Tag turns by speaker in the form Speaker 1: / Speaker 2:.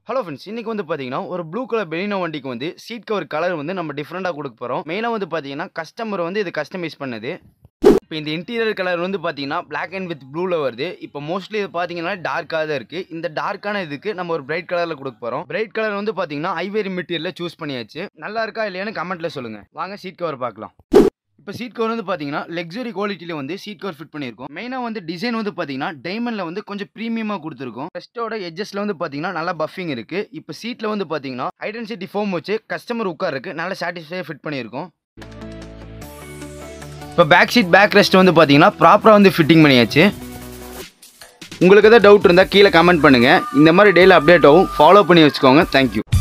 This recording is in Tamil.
Speaker 1: ஹலோ ஃப்ரெண்ட்ஸ் இன்னைக்கு வந்து பார்த்தீங்கன்னா ஒரு ப்ளூ கலர் பெலினோ வண்டிக்கு வந்து சீட் கவர் கலர் வந்து நம்ம டிஃப்ரெண்ட்டாக கொடுக்க போகிறோம் மெயினாக வந்து பார்த்தீங்கன்னா கஸ்டமர் வந்து இது கஸ்டமைஸ் பண்ணது இப்போ இந்த இன்டீரியர் கலர் வந்து பார்த்தீங்கன்னா Black அண்ட் வித் ப்ளூவில் வருது இப்போ மோஸ்ட்லி இது பார்த்தீங்கன்னா டார்க்காக தான் இருக்குது இந்த டார்க்கான இதுக்கு நம்ம ஒரு பிரைட் கலரில் கொடுக்க போகிறோம் பிரைட் கலர் வந்து பார்த்தீங்கன்னா ஐவேரி மெட்டீரியலில் சூஸ் பண்ணியாச்சு நல்லா இருக்கா இல்லையான்னு கமெண்ட்டில் சொல்லுங்கள் வாங்க சீட் கவர் பார்க்கலாம் இப்போ சீட் கவர் வந்து பார்த்தீங்கன்னா லக்ஸுரி குவாலிட்டியில் வந்து சீட் கவர் ஃபிட் பண்ணியிருக்கோம் மெயினாக வந்து டிசைன் வந்து பார்த்தீங்கன்னா டைமண்டில் வந்து கொஞ்சம் ப்ரீமியமாக கொடுத்துருக்கோம் ரெஸ்ட்டோட எட்ஜஸில் வந்து பார்த்தீங்கன்னா நல்லா பஃபிங் இருக்குது இப்போ சீட்டில் வந்து பார்த்தீங்கன்னா ஐடென்சிட்டி ஃபோம் வச்சு கஸ்டமர் உட்காருக்கு நல்லா சாட்டிஸ்ஃபையாக ஃபிட் பண்ணியிருக்கோம் இப்போ பேக் சீட் பேக் ரெஸ்ட் வந்து பார்த்தீங்கன்னா ப்ராப்பராக வந்து ஃபிட்டிங் பண்ணியாச்சு உங்களுக்கு எதாவது டவுட் இருந்தால் கீழே கமெண்ட் பண்ணுங்கள் இந்த மாதிரி டெய்லி அப்டேட் ஆகும் ஃபாலோ பண்ணி வச்சுக்கோங்க தேங்க்யூ